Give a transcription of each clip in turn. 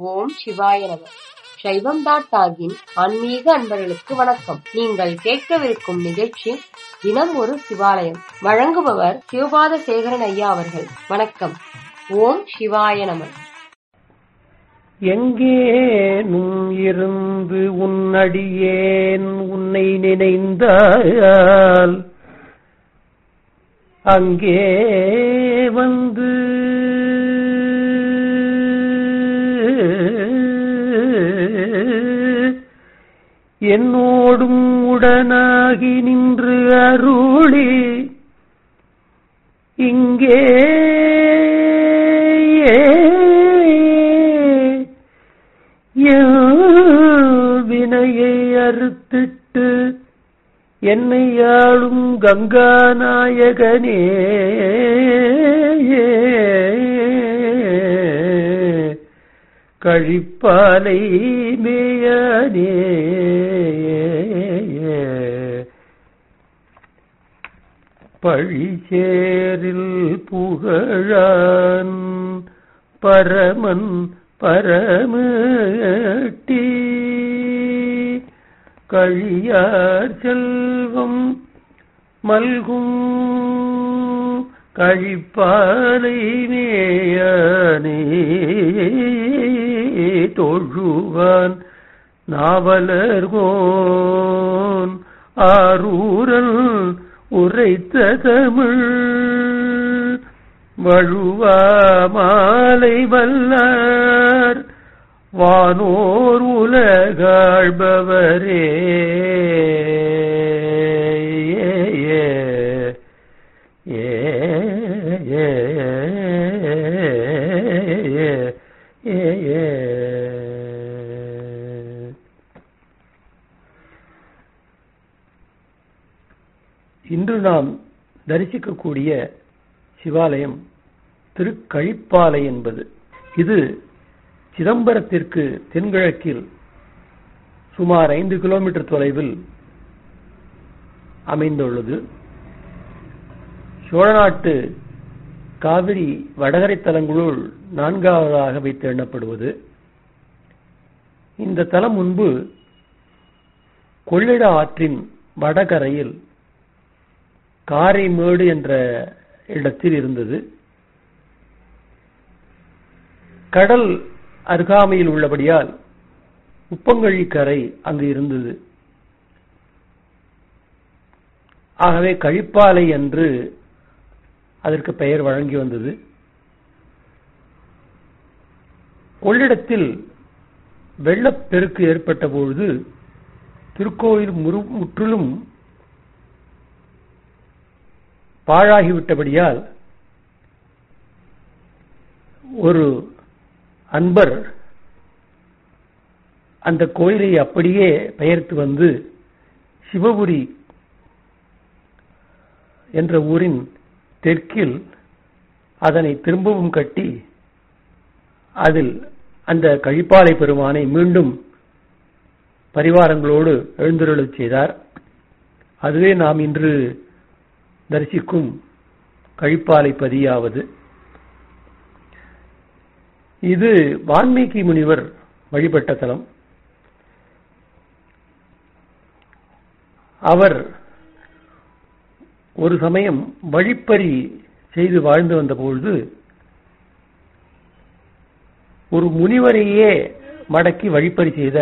ஓம் சிவாய நம சைவம் டாட் டாகின் ஆன்மீக அன்பர்களுக்கு வணக்கம் நீங்கள் கேட்கவிருக்கும் நிகழ்ச்சி தினம் ஒரு சிவாலயம் வழங்குபவர் சிவபாத சேகரன் ஐயா அவர்கள் வணக்கம் ஓம் சிவாய நம எங்கேனும் இருந்து உன்னடியேன் உன்னை நினைந்தால் அங்கே வந்து என்னோடும் உடனாகி நின்று அருளி இங்கே வினையை அறுத்திட்டு என்னை ஆளும் கங்காநாயகனே கழிப்பாலை மேயனே பழிச்சேரில் புகழான் பரமன் பரமட்டி கழியார் செல்வம் மல்கும் கழிப்பாலை மேயனே தொழுவான் நாவலர்கோன் ஆரூரல் உரைத்த தமிழ் வழுவா மாலை வல்லார் வானோர் உலகாழ்பவரே ஏ இன்று நாம் தரிசிக்கக்கூடிய சிவாலயம் திருக்கழிப்பாலை என்பது இது சிதம்பரத்திற்கு தென்கிழக்கில் சுமார் ஐந்து கிலோமீட்டர் தொலைவில் அமைந்துள்ளது சோழநாட்டு காவிரி வடகரை தலங்களுள் நான்காவதாக வைத்து எண்ணப்படுவது இந்த தலம் முன்பு கொள்ளிட ஆற்றின் வடகரையில் காரைமேடு என்ற இடத்தில் இருந்தது கடல் அருகாமையில் உள்ளபடியால் உப்பங்கழி கரை அங்கு இருந்தது ஆகவே கழிப்பாலை என்று அதற்கு பெயர் வழங்கி வந்தது கொள்ளிடத்தில் வெள்ளப்பெருக்கு ஏற்பட்ட பொழுது திருக்கோயில் முற்றிலும் பாழாகிவிட்டபடியால் ஒரு அன்பர் அந்த கோயிலை அப்படியே பெயர்த்து வந்து சிவபுரி என்ற ஊரின் தெற்கில் அதனை திரும்பவும் கட்டி அதில் அந்த கழிப்பாலை பெருமானை மீண்டும் பரிவாரங்களோடு எழுந்தருளச் செய்தார் அதுவே நாம் இன்று தரிசிக்கும் கழிப்பாலை பதியாவது இது வான்மீகி முனிவர் வழிபட்ட தலம் அவர் ஒரு சமயம் வழிப்பறி செய்து வாழ்ந்து வந்த பொழுது ஒரு முனிவரையே மடக்கி வழிப்பறி செய்த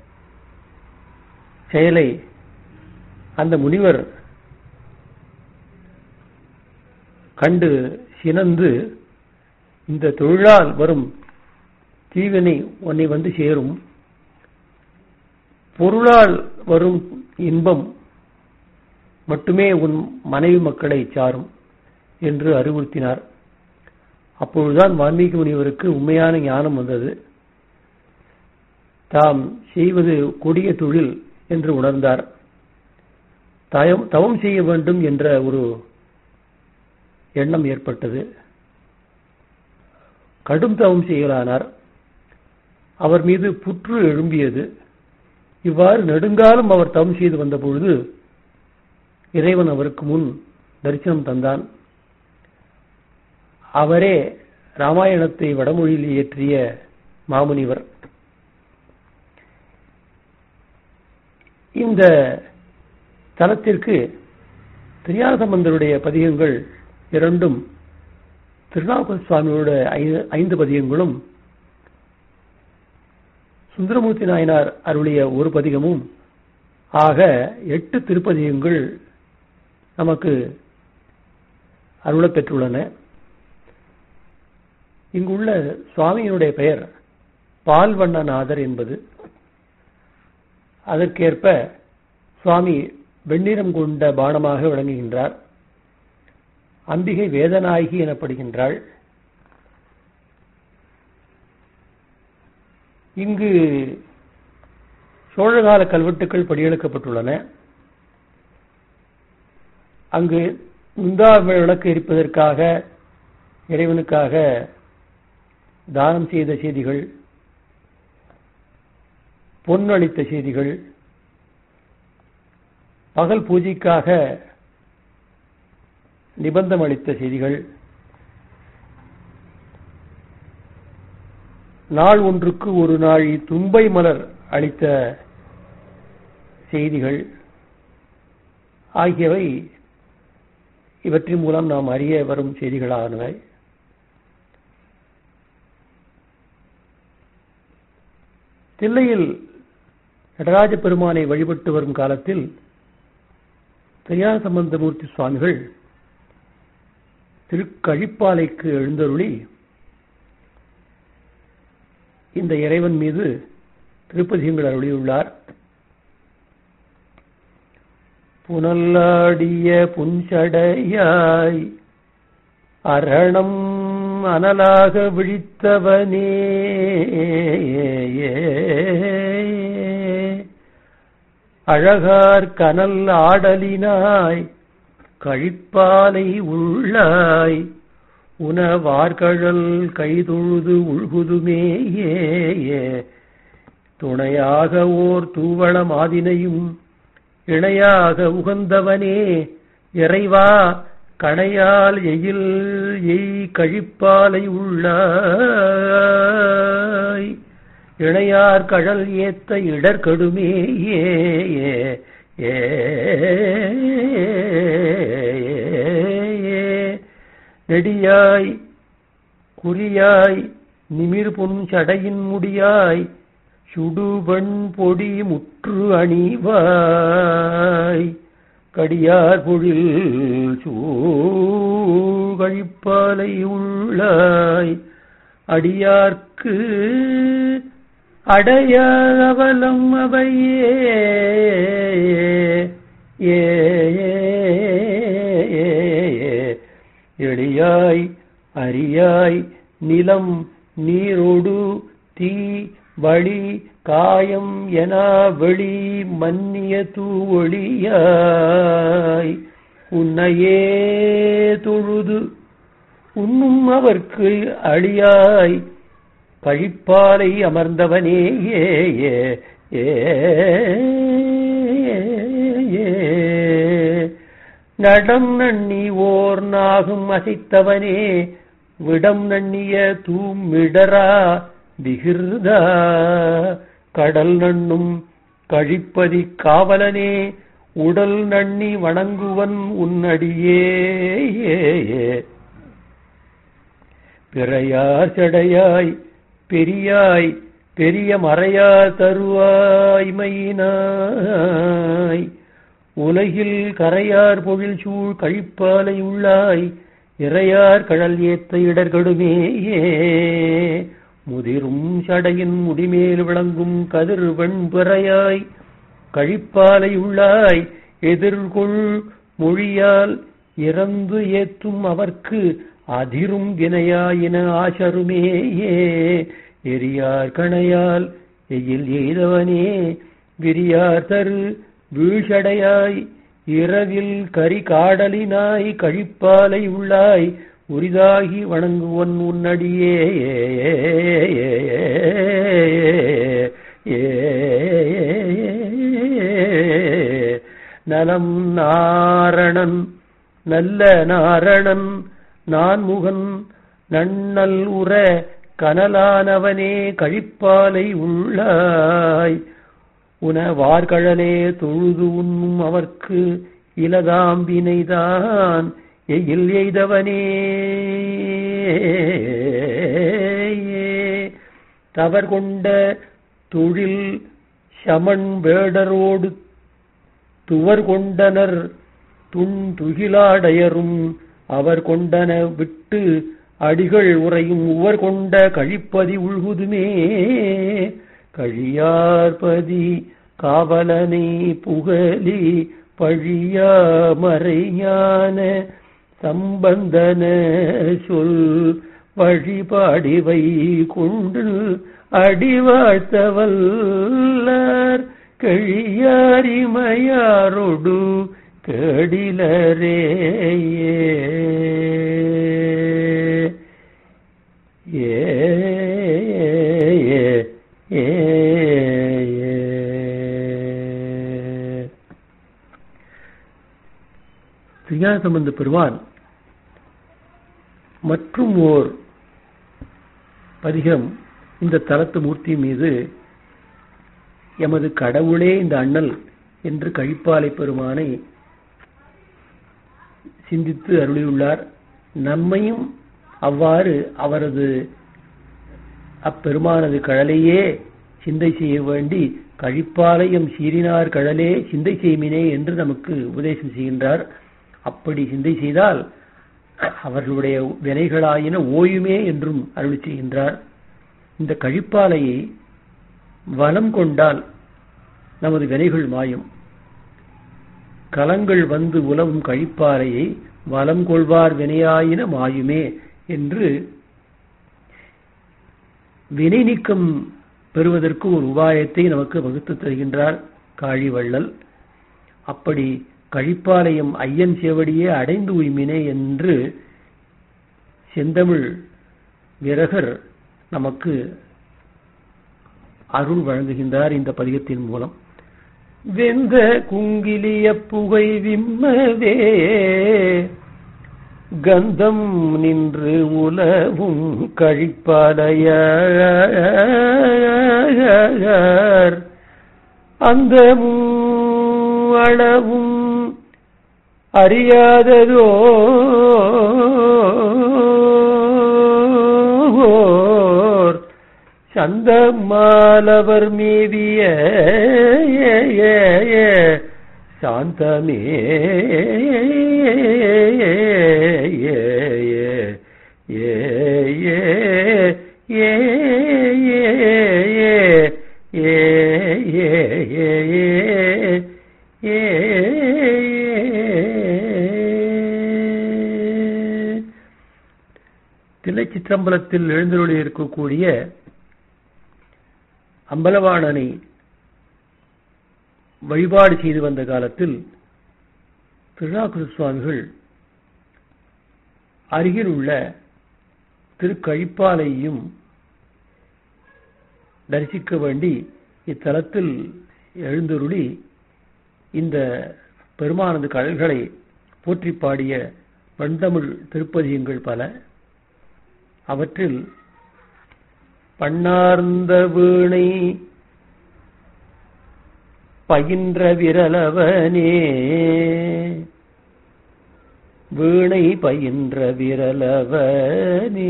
செயலை அந்த முனிவர் கண்டு சினந்து இந்த தொழிலால் வரும் தீவினை உன்னை வந்து சேரும் பொருளால் வரும் இன்பம் மட்டுமே உன் மனைவி மக்களை சாரும் என்று அறிவுறுத்தினார் அப்பொழுதுதான் வால்மீகி முனிவருக்கு உண்மையான ஞானம் வந்தது தாம் செய்வது கொடிய தொழில் என்று உணர்ந்தார் தவம் செய்ய வேண்டும் என்ற ஒரு எண்ணம் ஏற்பட்டது கடும் தவம் செய்யலானார் அவர் மீது புற்று எழும்பியது இவ்வாறு நெடுங்காலம் அவர் தவம் செய்து வந்த பொழுது இறைவன் அவருக்கு முன் தரிசனம் தந்தான் அவரே ராமாயணத்தை வடமொழியில் இயற்றிய மாமுனிவர் இந்த தலத்திற்கு திரியாசம்பந்தருடைய பதிகங்கள் இரண்டும் திருநாவுக்கர சுவாமியோட ஐ- ஐந்து பதிகங்களும் சுந்தரமூர்த்தி நாயனார் அருளிய ஒரு பதிகமும் ஆக எட்டு திருப்பதிகங்கள் நமக்கு அருளப் பெற்றுள்ளன இங்குள்ள சுவாமியினுடைய பெயர் பால்வண்ணநாதர் என்பது அதற்கேற்ப சுவாமி வெண்ணிறம் கொண்ட பானமாக விளங்குகின்றார் அம்பிகை வேதநாயகி எனப்படுகின்றாள் இங்கு சோழகால கல்வெட்டுக்கள் படியெடுக்கப்பட்டுள்ளன அங்கு முந்தா விளக்கு எரிப்பதற்காக இறைவனுக்காக தானம் செய்த செய்திகள் பொன்னளித்த செய்திகள் பகல் பூஜைக்காக நிபந்தம் அளித்த செய்திகள் நாள் ஒன்றுக்கு ஒரு நாள் தும்பை மலர் அளித்த செய்திகள் ஆகியவை இவற்றின் மூலம் நாம் அறிய வரும் செய்திகளானவை தில்லையில் நடராஜ பெருமானை வழிபட்டு வரும் காலத்தில் திரியா சம்பந்தமூர்த்தி சுவாமிகள் திருக்கழிப்பாலைக்கு எழுந்தருளி இந்த இறைவன் மீது திருப்பதிகங்கள் அருளியுள்ளார் புனல்லாடிய புன்சடையாய் அரணம் அனலாக விழித்தவனே அழகார் கனல் ஆடலினாய் கழிப்பாலை உள்ளாய் உணவார்கழல் கைதொழுது உள்குதுமேயே துணையாக ஓர் தூவளம் ஆதினையும் இணையாக உகந்தவனே இறைவா கணையால் எயில் எய் கழிப்பாலை உள்ளாய் இணையார் கழல் ஏத்த இடர்கடுமே ஏ ஏ ஏ நெடியாய் குறியாய் நிமிர் பொன் சடையின் முடியாய் சுடுவெண் பொடி முற்று அணிவாய் கடியார் பொழில் சூழ்கழிப்பாலை உள்ளாய் அடியார்க்கு அடைய அவலம் அவையே ஏ எளியாய் அரியாய் நிலம் நீரோடு தீ வழி காயம் என வெளி மன்னிய தூவொழியாய் உன்னையே தொழுது உண்ணும் அவர்க்கு அழியாய் கழிப்பாலை அமர்ந்தவனே ஏ ஏ ஏ ஏ நடம் நண்ணி ஓர் நாகும் அசைத்தவனே விடம் நண்ணிய தூமிடரா விகிர்தா கடல் நண்ணும் கழிப்பதி காவலனே உடல் நண்ணி வணங்குவன் உன்னடியே பிறையார் சடையாய் பெரியாய் பெரிய மறையார் தருவாய்மையினாய் உலகில் கரையார் பொழில் சூழ் கழிப்பாலை உள்ளாய் இறையார் கழல் ஏத்த இடர்கடுமேயே முதிரும் சடையின் முடிமேல் விளங்கும் கதிர் வெண்பிறையாய் கழிப்பாலை உள்ளாய் எதிர்கொள் மொழியால் இறந்து ஏத்தும் அவர்க்கு அதிரும் வினையாயின ஆசருமேயே எரியார் கணையால் எயில் எய்தவனே விரியார் தரு வீழ்ச்சடையாய் இரவில் கரி காடலினாய் கழிப்பாலை உள்ளாய் உரிதாகி வணங்குவன் உன்னடியே நலம் நாரணன் நல்ல நாரணன் நான்முகன் நன்னல் உற கனலானவனே கழிப்பாலை உள்ளாய் உணவார்கழலே தொழுது உண்ணும் அவர்க்கு இலதாம்பினைதான் எயில் எய்தவனே தவர் கொண்ட தொழில் சமன் வேடரோடு துவர் கொண்டனர் துண் துகிலாடையரும் அவர் கொண்டன விட்டு அடிகள் உறையும் உவர் கொண்ட கழிப்பதி உள்குதுமே கழியார்பதி காவலனை புகழி பழியா மறைஞான சம்பந்தன சொல் வழிபாடிவை கொண்டு அடிவாழ்த்தவல்லார் கழியாரிமையாரொடு கேடிலரே ஏ ஏ தியாசம்பந்த பெருமான் மற்றும் ஓர் பதிகம் இந்த தலத்து மூர்த்தி மீது எமது கடவுளே இந்த அண்ணல் என்று கழிப்பாலை பெருமானை சிந்தித்து அருளியுள்ளார் நம்மையும் அவ்வாறு அவரது அப்பெருமானது கழலையே சிந்தை செய்ய வேண்டி கழிப்பாலயம் சீரினார் கழலே சிந்தை செய்மினே என்று நமக்கு உபதேசம் செய்கின்றார் அப்படி சிந்தை செய்தால் அவர்களுடைய வினைகளாயின ஓயுமே என்றும் அருளி செய்கின்றார் இந்த கழிப்பாலையை வலம் கொண்டால் நமது வினைகள் மாயும் கலங்கள் வந்து உலவும் கழிப்பாலையை வலம் கொள்வார் வினையாயின மாயுமே என்று வினை நீக்கம் பெறுவதற்கு ஒரு உபாயத்தை நமக்கு வகுத்து தருகின்றார் காழிவள்ளல் அப்படி கழிப்பாலயம் ஐயன் சேவடியே அடைந்து உய்மினே என்று செந்தமிழ் விரகர் நமக்கு அருள் வழங்குகின்றார் இந்த பதிகத்தின் மூலம் வெந்த குங்கிலிய புகை விம்மவே கந்தம் நின்று உலவும் கழிப்பாலையார் அந்த அளவும் அறியாததோ சந்த மாலவர் மேவிய சாந்தமே தில்லை சிற்றம்பலத்தில் எழுந்தருளி இருக்கக்கூடிய அம்பலவாணனை வழிபாடு செய்து வந்த காலத்தில் திருநாக்குரு சுவாமிகள் அருகில் உள்ள திருக்கழிப்பாலையும் தரிசிக்க வேண்டி இத்தலத்தில் எழுந்தருளி இந்த பெருமானது கடல்களை போற்றி பாடிய வண்டமிழ் திருப்பதியங்கள் பல அவற்றில் பண்ணார்ந்த வீணை பயின்ற விரலவனே வீணை பயின்ற விரலவனே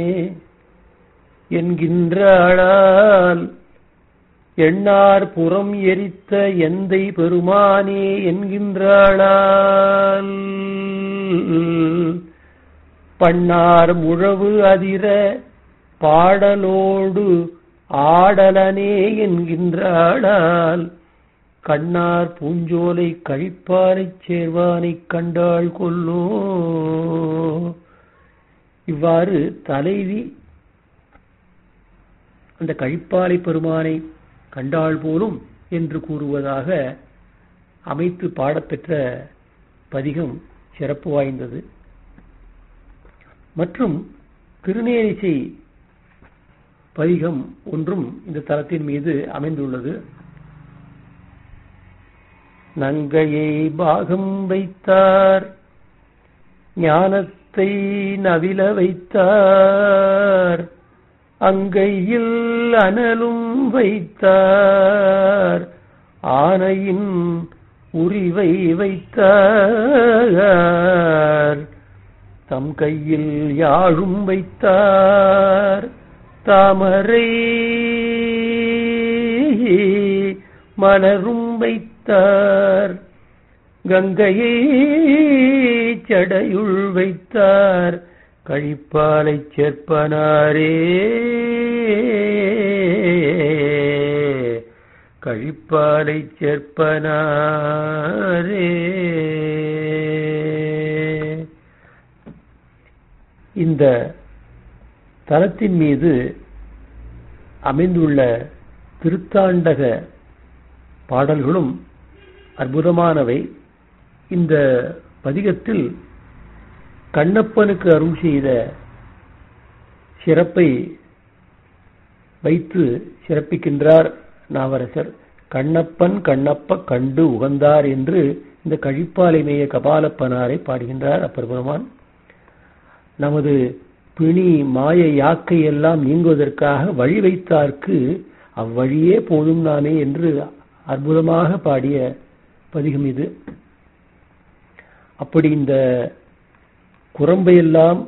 என்கின்றாளால் எண்ணார் புறம் எரித்த எந்தை பெருமானே என்கின்றாளால் பண்ணார் முழவு அதிர பாடலோடு ஆடலனே என்கின்றாளால் கண்ணார் பூஞ்சோலை கழிப்பாரைச் சேர்வானைக் கண்டாள் கொல்லோ இவ்வாறு தலைவி அந்த கழிப்பாலை பெருமானை கண்டாள் போலும் என்று கூறுவதாக அமைத்து பாடப்பெற்ற பதிகம் சிறப்பு வாய்ந்தது மற்றும் திருநேரிசை பதிகம் ஒன்றும் இந்த தலத்தின் மீது அமைந்துள்ளது நங்கையை பாகம் வைத்தார் ஞானத்தை நவில வைத்தார் அங்கையில் அனலும் வைத்தார் ஆனையின் உரிவை வைத்தார் தம் கையில் யாழும் வைத்தார் தாமரை மலரும் வைத்தார் கங்கையை சடையுள் வைத்தார் கழிப்பாலை சேர்ப்பனாரே கழிப்பாலை சேர்ப்பனாரே இந்த தலத்தின் மீது அமைந்துள்ள திருத்தாண்டக பாடல்களும் அற்புதமானவை இந்த பதிகத்தில் கண்ணப்பனுக்கு அருள் செய்த சிறப்பை வைத்து சிறப்பிக்கின்றார் நாவரசர் கண்ணப்பன் கண்ணப்ப கண்டு உகந்தார் என்று இந்த கழிப்பாலைமேய கபாலப்பனாரை பாடுகின்றார் அப்பெருமான் நமது பிணி மாய யாக்கை எல்லாம் நீங்குவதற்காக வழி வைத்தார்க்கு அவ்வழியே போதும் நாமே என்று அற்புதமாக பாடிய பதிகம் இது அப்படி இந்த குரம்பையெல்லாம்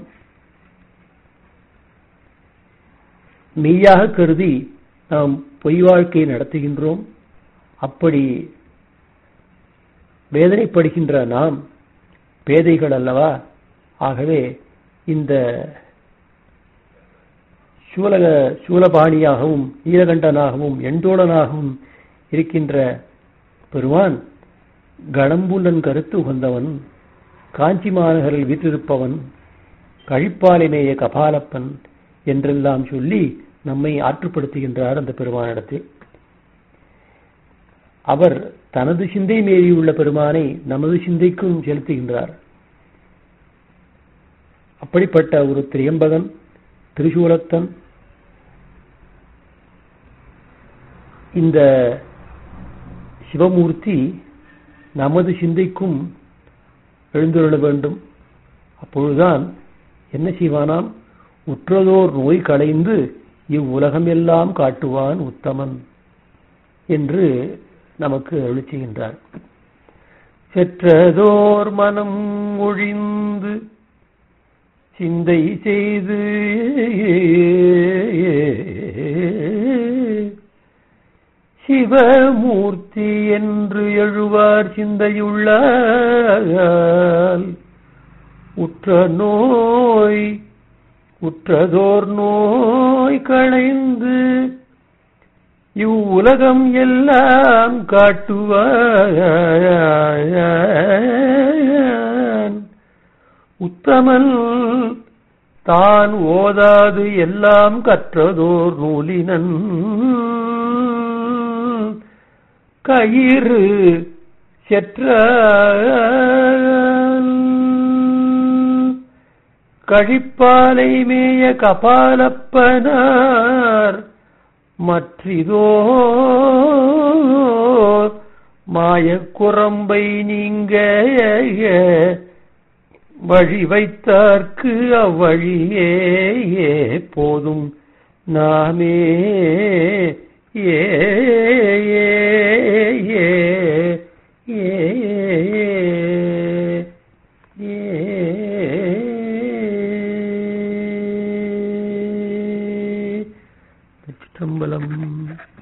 மெய்யாக கருதி நாம் பொய் வாழ்க்கையை நடத்துகின்றோம் அப்படி வேதனைப்படுகின்ற நாம் பேதைகள் அல்லவா ஆகவே இந்த சூலக சூலபாணியாகவும் நீலகண்டனாகவும் எண்டோடனாகவும் இருக்கின்ற பெருமான் கணம்புலன் கருத்து உகந்தவன் காஞ்சி மாநகரில் வீற்றிருப்பவன் கழிப்பாலினேய கபாலப்பன் என்றெல்லாம் சொல்லி நம்மை ஆற்றுப்படுத்துகின்றார் அந்த பெருமானிடத்தில் அவர் தனது சிந்தை மீறியுள்ள பெருமானை நமது சிந்தைக்கும் செலுத்துகின்றார் அப்படிப்பட்ட ஒரு திரியம்பகன் திரிசூலத்தன் இந்த சிவமூர்த்தி நமது சிந்தைக்கும் எழுந்துள்ள வேண்டும் அப்பொழுதுதான் என்ன செய்வானாம் உற்றதோர் நோய் களைந்து இவ்வுலகம் எல்லாம் காட்டுவான் உத்தமன் என்று நமக்கு அருளி செய்கின்றார் செற்றதோர் மனம் ஒழிந்து சிந்தை செய்து சிவமூர்த்தி என்று எழுவார் சிந்தையுள்ளால் உற்ற நோய் உற்றதோர் நோய் களைந்து இவ்வுலகம் எல்லாம் காட்டுவான் உத்தமன் தான் ஓதாது எல்லாம் கற்றதோர் நூலினன் கயிறு செற்ற கழிப்பாலை மேய கபாலப்பனார் மற்றிதோ மாயக்குரம்பை நீங்க வழி வைத்தார்க்கு அவ்வழியே போதும் நாமே ஏ ஏ ஏ ஏ ஏ சிற்றம்பலம்